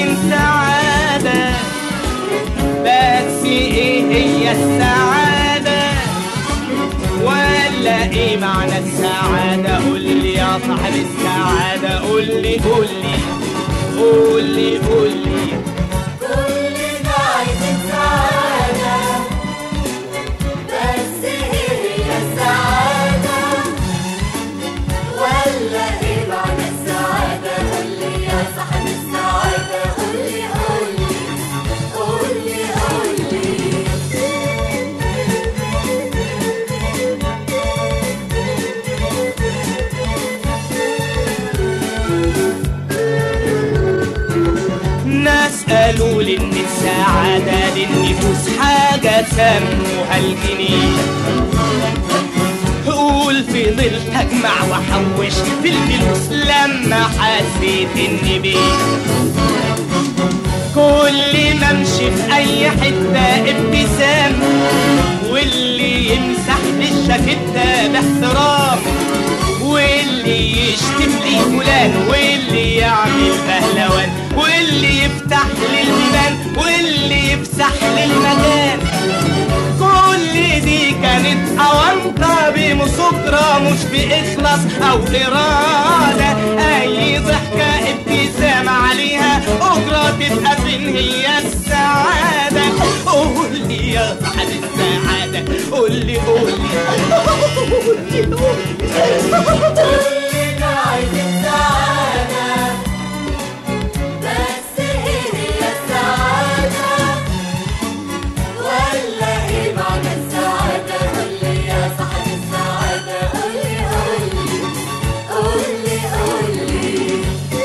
من سعادة بس ايه هي السعادة ولا ايه معنى السعادة قول لي يا صاحب السعادة قول لي قول لي قول لي قول لي كلنا عايزين سعادة بس ايه هي السعادة ولا ايه معنى السعادة قولي يا صاحب السعادة قولي قولي قولي قولي ناس قالوا لي ان السعادة للنفوس حاجة سموها الجنيه قول فضلت اجمع واحوش في الفلوس لما حسيت اني بيه كل ما امشي في اي حتة ابتسام واللي يمسح لي الشاكيتة باحترام واللي يشتم لي فلان واللي يعمل بهلوان واللي يفتح لي البيبان واللي يفسح لي المكان كل دي كانت أونطة بمصدرة مش بإخلاص أو إرادة أي ضحكة ابتسامة عليها أجرة تبقى فين هي السعادة قول لي يا صاحب السعادة قول لي قول لي قول لي قول لي كلنا عايزين سعادة بس ايه هي السعادة ولا ايه معنى السعادة قولي يا صاحب السعادة قولي قولي قولي قولي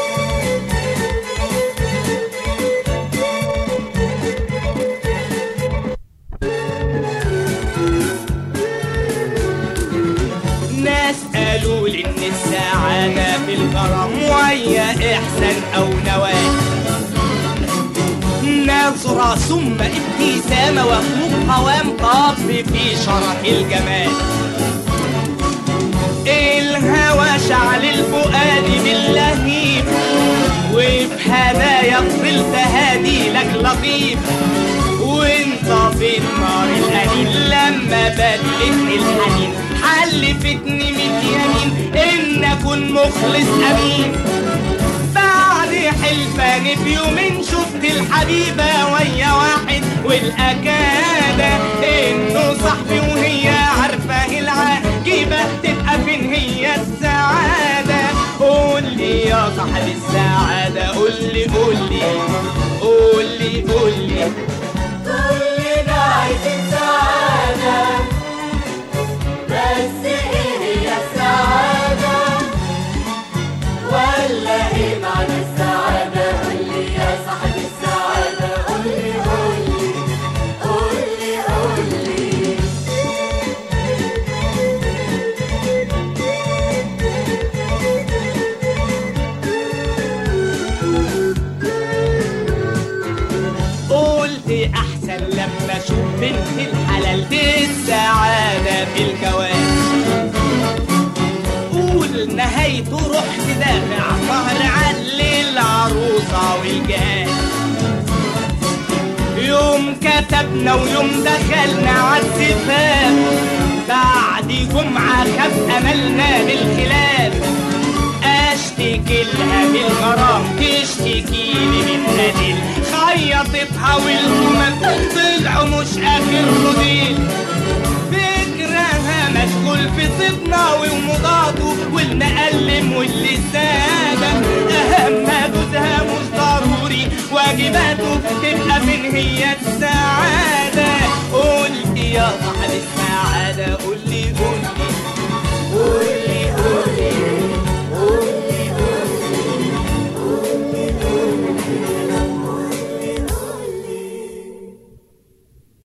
ناس قالوا لي ان السعادة في الكرم وهي احسان او نواة نظرة ثم ابتسامة وخلوق قوام طب في شرف الجمال الهوى شعل الفؤاد باللهيب وبهدايا فضلت هادي لك لطيف وانت في النار الأنين لما بدلتني الحنين حلفتني من يمين ان اكون مخلص امين بعد حلفان في يومين شفت الحبيبة ويا واحد والأكادة إنه صاحبي وهي عارفة العجيبة تبقى فين هي السعادة قول لي يا صاحب السعادة قول لي قول لي قول لي قول لي كلنا عايزين سعادة بس ايه هي السعادة ولا ايه معنى السعادة قولي يا صاحب السعادة قولي قولي قولي قولي قلت احسن لما اشوف بنت الحلال دي السعاده في الجواز قول نهايته رحت دافع مهر علي العروسه والجهاز يوم كتبنا ويوم دخلنا عالزفاف بعد جمعة خف أملنا بالخلاف اشتكي لها بالغرام تشتكي لي من نادل خيطتها والهمم طلعوا مش اخر موديل فكرها مشغول في طبنا ومضاده والمقلم واللسانة اهم جوزها مش ضروري واجباته تبقى فين هي السعادة قلت يا صاحب السعادة